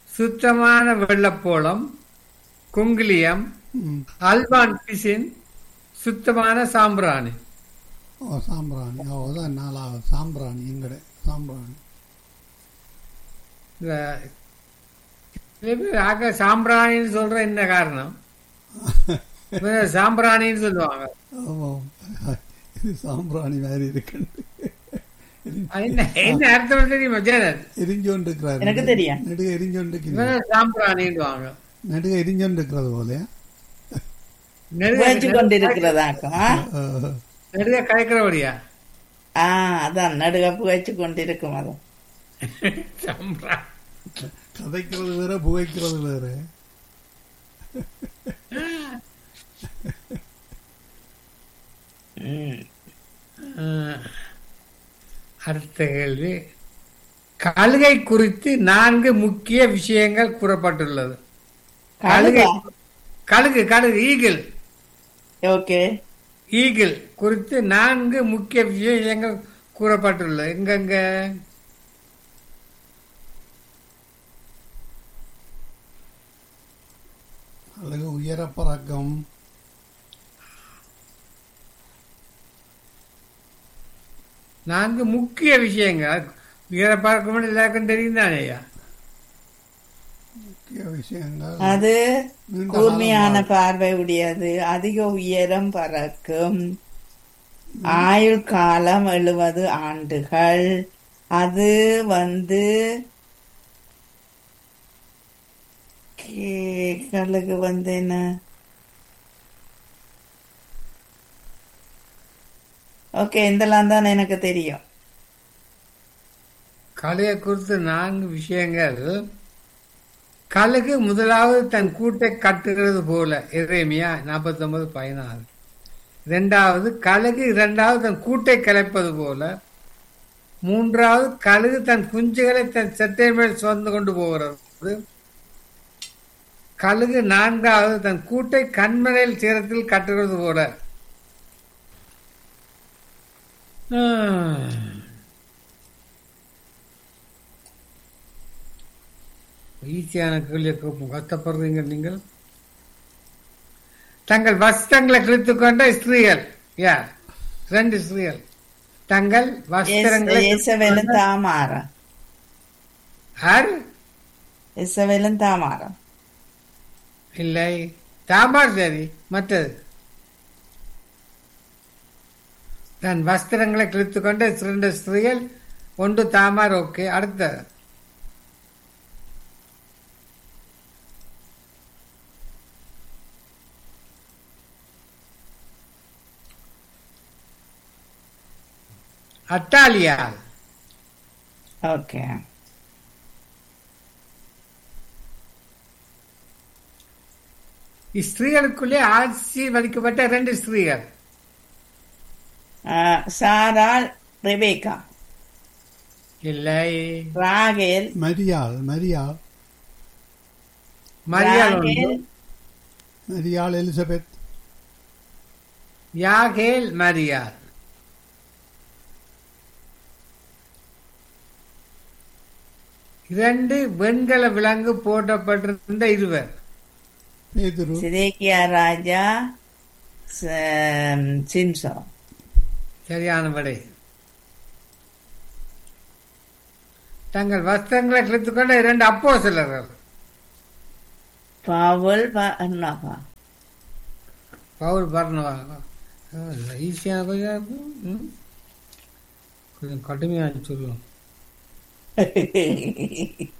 சுத்தமான வெள்ளப்போளம் குங்கிலியம் ம். அல்வான் பிசின் சுத்தமான சாம்பிராணி ஓ சாம்பிராணி ஓ அதான் நாலாவது சாம்பிராணி எங்கட சாம்பிராணி இந்த சில பேர் ஆக சாம்பிராணின்னு சொல்ற என்ன காரணம் இவங்க சாம்பிராணின்னு சொல்லுவாங்க ஆமாம் இது சாம்பிராணி மாதிரி இருக்குன்னு அது என்ன என்ன அர்த்தம் தெரியுமா ஜெயலலிதா எரிஞ்சோண்டு இருக்கிறாரு எனக்கு தெரியும். நெடுக எரிஞ்சோண்டு இவங்க இருக்கிறது சாம்பிராணின்னுவாங்க நெடுக எரிஞ்சோண்டு இருக்கிறது போலயா புகைச்சு கொண்டிருக்கிறதாக்கும் ஆ? நெடுக கலைக்கிறபடியா ஆ அதான் நடுக புகைச்சு கொண்டிருக்கும் அது சாம்பிராணி கதைக்கிறது வேற புகைக்கிறது வேற ம். ஆஹ், அடுத்த கேள்வி கழுகை குறித்து நான்கு முக்கிய விஷயங்கள் கூறப்பட்டுள்ளது கழுகை கழுகா? கழுகு கழுகு ஈகிள் ஓகே ஈகிள் குறித்து நான்கு முக்கிய விஷயங்கள் கூறப்பட்டுள்ளது எங்கெங்க அல்லது உயர பறக்கம் நான்கு முக்கிய விஷயங்கள் வீர பார்க்க எல்லாருக்கும் தெரியும் தானே ஐயா முக்கிய விஷயங்கள் அது நீண்ட கூர்மையான காலம் பார்வை உடையது அதிக உயரம் பறக்கும் ஆயுள் காலம் எழுபது ஆண்டுகள் அது வந்து கேக்களுக்கு வந்து என்ன ஓகே இதெல்லாம் தான் எனக்கு தெரியும் கலையை குறித்து நான்கு விஷயங்கள் கழுகு முதலாவது தன் கூட்டை கட்டுகிறது போல இறைமையா நாற்பத்தி ஒன்பது பதினாறு இரண்டாவது கழுகு இரண்டாவது தன் கூட்டை கலைப்பது போல மூன்றாவது கழுகு தன் குஞ்சுகளை தன் சட்டை மேல் சுமந்து கொண்டு போகிறது கழுகு நான்காவது தன் கூட்டை கண்மனையில் சீரத்தில் கட்டுகிறது போல ஆஹ். ஈஸியான கேள்வியை கேட்போம் கஷ்டப்படுறீங்க நீங்கள் தங்கள் வஸ்திரங்களை கிழித்துக் கொண்ட ஸ்திரீகள் யார் ரெண்டு ஸ்திரீகள் தங்கள் வஸ்திரங்களை இசவேலும் தாமாரம் யார் இசவேலும் தாமாரம் இல்லை தாமார் சரி மற்றது தன் வஸ்திரங்களை கிழித்துக் கொண்ட இரண்டு ஸ்திரீகள் ஒன்று தாமார் ஓகே அடுத்தது அட்டாலியால் ஓகே ஸ்திரீகளுக்குள்ளே ஆசீர்வதிக்கப்பட்ட ரெண்டு ஸ்திரீகள் சாராள் ரெபேக்கா இல்லை ராகேல் மரியாள் மரியாள் மரியாள் ஒன்று ராகேல் மரியாள் எலிசபெத் யாகேல் மரியாள் இரண்டு வெண்கல விலங்கு போட்டப்பட்டிருந்த இருவர் பேதுரு சிதேக்கியா ராஜா ச- சிம்சோ சரியான விடை தங்கள் வஸ்திரங்களை கிழித்துக்கொண்ட இரண்டு அப்போ சிலர்கள் பவுல் ப- அண்ணாப்பா பவுல் பர்ணவாக ஈஸியான கொஞ்சம் இருக்கும். ம். கொஞ்சம் கடுமையாக சொல்லுவோம்